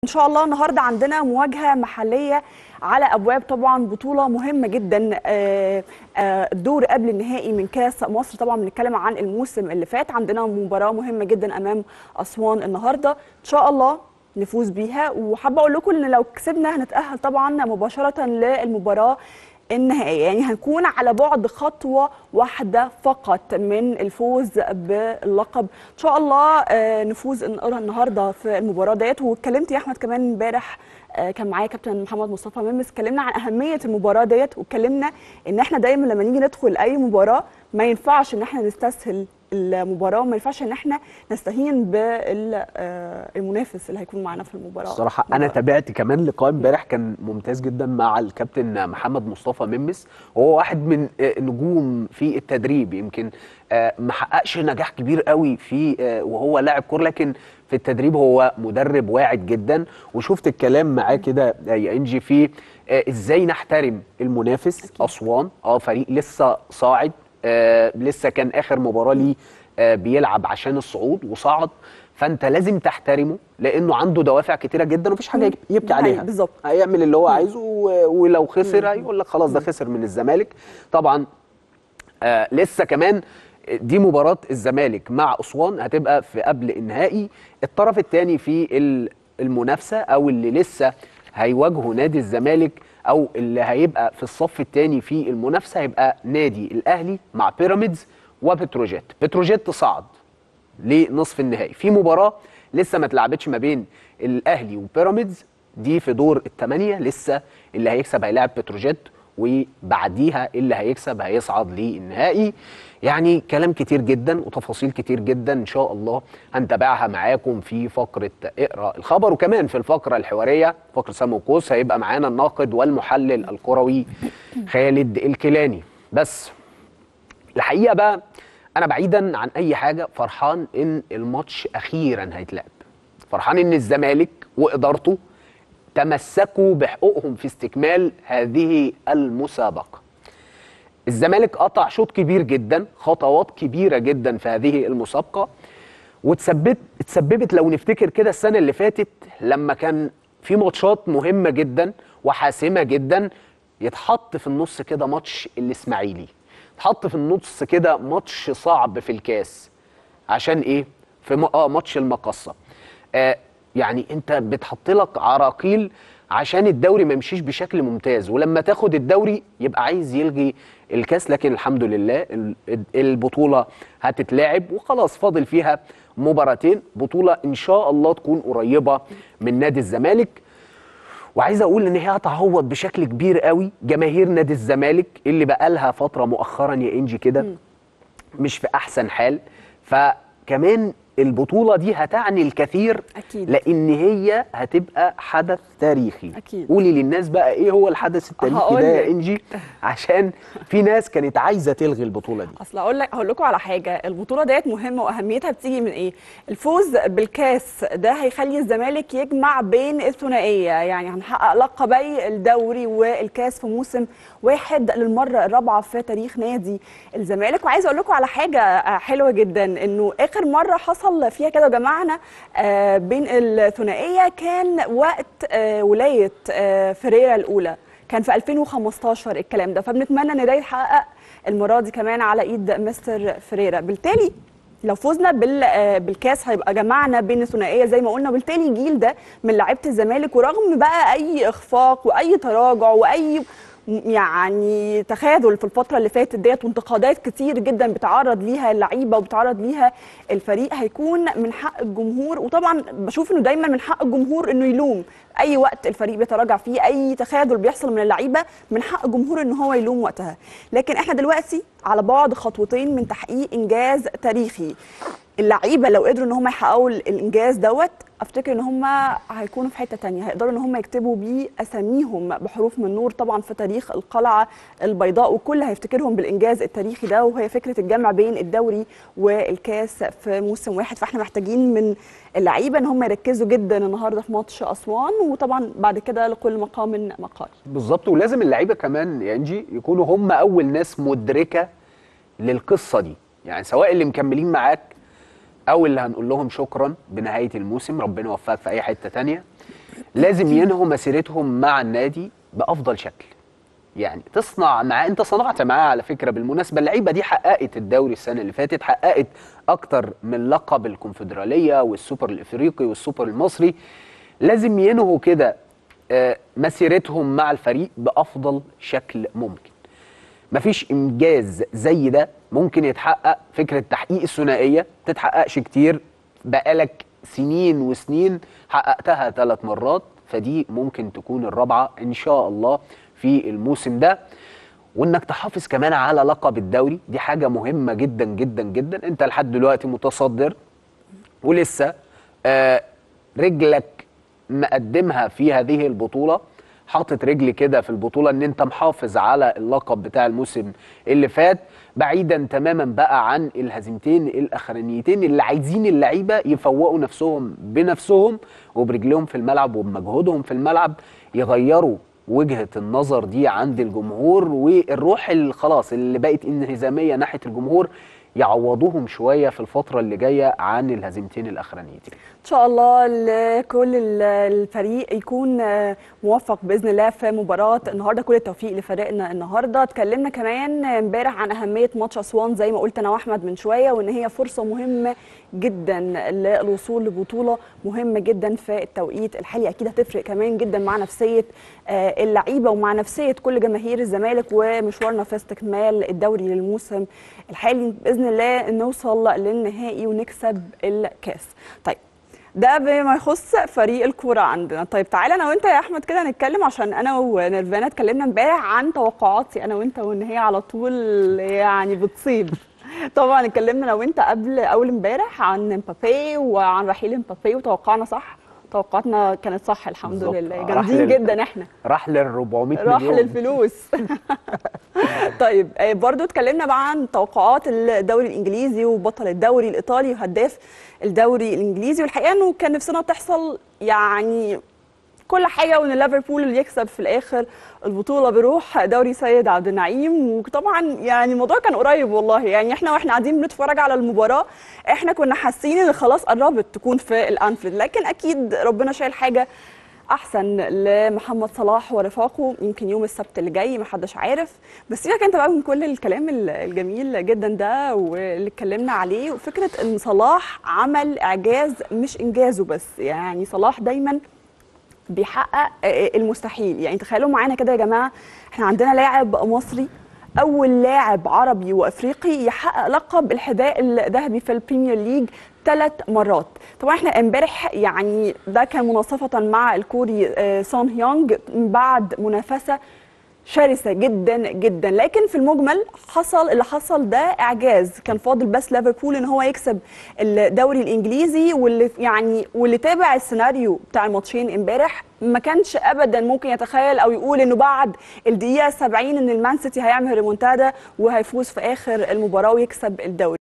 ان شاء الله النهارده عندنا مواجهه محليه على ابواب طبعا بطوله مهمه جدا آه، آه، الدور قبل النهائي من كاس مصر طبعا بنتكلم عن الموسم اللي فات عندنا مباراه مهمه جدا امام اسوان النهارده ان شاء الله نفوز بيها وحابه اقول لكم ان لو كسبنا هنتاهل طبعا مباشره للمباراه النهائية يعني هنكون على بعد خطوة واحدة فقط من الفوز باللقب إن شاء الله آه، نفوز النهاردة في المباراة ديت واتكلمت يا أحمد كمان امبارح آه، كان معايا كابتن محمد مصطفى ممس اتكلمنا عن أهمية المباراة ديت واتكلمنا إن احنا دايما لما نيجي ندخل أي مباراة ما ينفعش إن احنا نستسهل المباراه وما ينفعش ان احنا نستهين بالمنافس اللي هيكون معانا في المباراه الصراحه انا تابعت كمان لقاء امبارح كان ممتاز جدا مع الكابتن محمد مصطفى ممس وهو واحد من آه، نجوم في التدريب يمكن آه، ما حققش نجاح كبير قوي في آه، وهو لاعب كوره لكن في التدريب هو مدرب واعد جدا وشفت الكلام معاه كده يا انجي في آه، ازاي نحترم المنافس اسوان اه فريق لسه صاعد آه لسه كان اخر مباراه ليه آه بيلعب عشان الصعود وصعد فانت لازم تحترمه لانه عنده دوافع كتيره جدا ومفيش حاجه يب- يبكي ده حقيقي، عليها بالظبط. هيعمل اللي هو عايزه و- ولو خسر هيقول لك خلاص ده خسر من الزمالك طبعا آه لسه كمان دي مباراة الزمالك مع أسوان هتبقى في قبل النهائي الطرف الثاني في ال- المنافسة أو اللي لسه هيواجهوا نادي الزمالك أو اللي هيبقى في الصف الثاني في المنافسة هيبقى نادي الأهلي مع بيراميدز وبتروجيت بتروجيت صعد لنصف النهائي في مباراة لسه ما اتلعبتش ما بين الأهلي وبيراميدز دي في دور الثمانية لسه اللي هيكسب هيلاعب بتروجيت وبعديها اللي هيكسب هيصعد للنهائي يعني كلام كتير جدا وتفاصيل كتير جدا ان شاء الله هنتابعها معاكم في فقره اقرا الخبر وكمان في الفقره الحواريه فقره سمو قوس هيبقى معانا الناقد والمحلل الكروي خالد الكيلاني بس الحقيقه بقى انا بعيدا عن اي حاجه فرحان ان الماتش اخيرا هيتلعب فرحان ان الزمالك وادارته تمسكوا بحقوقهم في استكمال هذه المسابقه الزمالك قطع شوط كبير جدا خطوات كبيره جدا في هذه المسابقه وتسببت اتسببت لو نفتكر كده السنه اللي فاتت لما كان في ماتشات مهمه جدا وحاسمه جدا يتحط في النص كده ماتش الاسماعيلي يتحط في النص كده ماتش صعب في الكاس عشان ايه في م... اه ماتش المقصه آه يعني انت بتحط لك عراقيل عشان الدوري ما يمشيش بشكل ممتاز ولما تاخد الدوري يبقى عايز يلغي الكاس لكن الحمد لله ال- البطوله هتتلعب وخلاص فاضل فيها مباراتين بطوله ان شاء الله تكون قريبه من نادي الزمالك وعايز اقول ان هي هتعوض بشكل كبير قوي جماهير نادي الزمالك اللي بقالها فتره مؤخرا يا انجي كده مش في احسن حال فكمان البطوله دي هتعني الكثير أكيد. لان هي هتبقى حدث تاريخي أكيد. قولي للناس بقى ايه هو الحدث التاريخي هقول ده يا لك. انجي عشان في ناس كانت عايزه تلغي البطوله دي اصل اقول لك هقول لكم على حاجه البطوله ديت مهمه واهميتها بتيجي من ايه الفوز بالكاس ده هيخلي الزمالك يجمع بين الثنائيه يعني هنحقق لقبي الدوري والكاس في موسم واحد للمره الرابعه في تاريخ نادي الزمالك وعايزه اقول لكم على حاجه آه، حلوه جدا انه اخر مره حصل فيها كده جمعنا آه، بين الثنائيه كان وقت آه، ولايه آه، فريرا الاولى كان في 2015 الكلام ده فبنتمنى ان ده يتحقق المره دي كمان على ايد مستر فريرا بالتالي لو فزنا بال آه، بالكاس هيبقى جمعنا بين الثنائيه زي ما قلنا بالتالي الجيل ده من لعيبه الزمالك ورغم بقى اي اخفاق واي تراجع واي يعني تخاذل في الفتره اللي فاتت ديت وانتقادات كتير جدا بتعرض ليها اللعيبه وبتعرض ليها الفريق هيكون من حق الجمهور وطبعا بشوف انه دايما من حق الجمهور انه يلوم اي وقت الفريق بيتراجع فيه اي تخاذل بيحصل من اللعيبه من حق الجمهور ان هو يلوم وقتها لكن احنا دلوقتي على بعد خطوتين من تحقيق انجاز تاريخي اللعيبه لو قدروا ان هم يحققوا الانجاز دوت افتكر ان هم هيكونوا في حته تانية هيقدروا ان هم يكتبوا بيه اساميهم بحروف من نور طبعا في تاريخ القلعه البيضاء وكل هيفتكرهم بالانجاز التاريخي ده وهي فكره الجمع بين الدوري والكاس في موسم واحد فاحنا محتاجين من اللعيبه ان هم يركزوا جدا النهارده في ماتش اسوان وطبعا بعد كده لكل مقام مقال بالظبط ولازم اللعيبه كمان يا انجي يكونوا هم اول ناس مدركه للقصه دي يعني سواء اللي مكملين معاك او اللي هنقول لهم شكرا بنهايه الموسم ربنا يوفقك في اي حته تانية لازم ينهوا مسيرتهم مع النادي بافضل شكل يعني تصنع معاه انت صنعت معاه على فكره بالمناسبه اللعيبه دي حققت الدوري السنه اللي فاتت حققت اكتر من لقب الكونفدراليه والسوبر الافريقي والسوبر المصري لازم ينهوا كده آه، مسيرتهم مع الفريق بافضل شكل ممكن مفيش انجاز زي ده ممكن يتحقق فكره تحقيق الثنائيه تتحققش كتير بقالك سنين وسنين حققتها ثلاث مرات فدي ممكن تكون الرابعه ان شاء الله في الموسم ده وانك تحافظ كمان على لقب الدوري دي حاجه مهمه جدا جدا جدا انت لحد دلوقتي متصدر ولسه آه رجلك مقدمها في هذه البطوله حاطط رجل كده في البطوله ان انت محافظ على اللقب بتاع الموسم اللي فات بعيدا تماما بقى عن الهزيمتين الاخرانيتين اللي عايزين اللعيبه يفوقوا نفسهم بنفسهم وبرجلهم في الملعب وبمجهودهم في الملعب يغيروا وجهه النظر دي عند الجمهور والروح اللي خلاص اللي بقت انهزاميه ناحيه الجمهور يعوضوهم شويه في الفتره اللي جايه عن الهزيمتين الاخرانيتين ان شاء الله لكل ال- الفريق يكون آه، موفق باذن الله في مباراه النهارده كل التوفيق لفريقنا النهارده اتكلمنا كمان امبارح عن اهميه ماتش اسوان زي ما قلت انا واحمد من شويه وان هي فرصه مهمه جدا للوصول لبطوله مهمه جدا في التوقيت الحالي اكيد هتفرق كمان جدا مع نفسيه آه، اللعيبه ومع نفسيه كل جماهير الزمالك ومشوارنا في استكمال الدوري للموسم الحالي باذن الله نوصل للنهائي ونكسب الكاس طيب ده بما يخص فريق الكوره عندنا طيب تعالى انا وانت يا احمد كده نتكلم عشان انا ونيرفانا اتكلمنا امبارح عن توقعاتي انا وانت وان هي على طول يعني بتصيب طبعا اتكلمنا انا وانت قبل اول امبارح عن امبابي وعن رحيل امبابي وتوقعنا صح توقعاتنا كانت صح الحمد بالظبط. لله آه، جامدين راح لل- جدا احنا راح لل 400 راح مليون للفلوس طيب آه، برضو اتكلمنا بقى عن توقعات الدوري الانجليزي وبطل الدوري الايطالي وهداف الدوري الانجليزي والحقيقه انه كان نفسنا تحصل يعني كل حاجه وان ليفربول اللي يكسب في الاخر البطوله بروح دوري سيد عبد النعيم وطبعا يعني الموضوع كان قريب والله يعني احنا واحنا قاعدين بنتفرج على المباراه احنا كنا حاسين ان خلاص قربت تكون في الانفيلد لكن اكيد ربنا شايل حاجه احسن لمحمد صلاح ورفاقه يمكن يوم السبت اللي جاي محدش عارف بس سيبك انت بقى من كل الكلام ال- الجميل جدا ده واللي اتكلمنا عليه وفكره ان صلاح عمل اعجاز مش انجازه بس يعني صلاح دايما بيحقق آه، المستحيل يعني تخيلوا معانا كده يا جماعه احنا عندنا لاعب مصري اول لاعب عربي وافريقي يحقق لقب الحذاء الذهبي في البريمير ليج ثلاث مرات طبعا احنا امبارح يعني ده كان مناصفه مع الكوري آه، سون هيونج بعد منافسه شرسه جدا جدا لكن في المجمل حصل اللي حصل ده اعجاز كان فاضل بس ليفربول ان هو يكسب الدوري الانجليزي واللي يعني واللي تابع السيناريو بتاع الماتشين امبارح ما كانش ابدا ممكن يتخيل او يقول انه بعد الدقيقه 70 ان المان سيتي هيعمل ريمونتادا وهيفوز في اخر المباراه ويكسب الدوري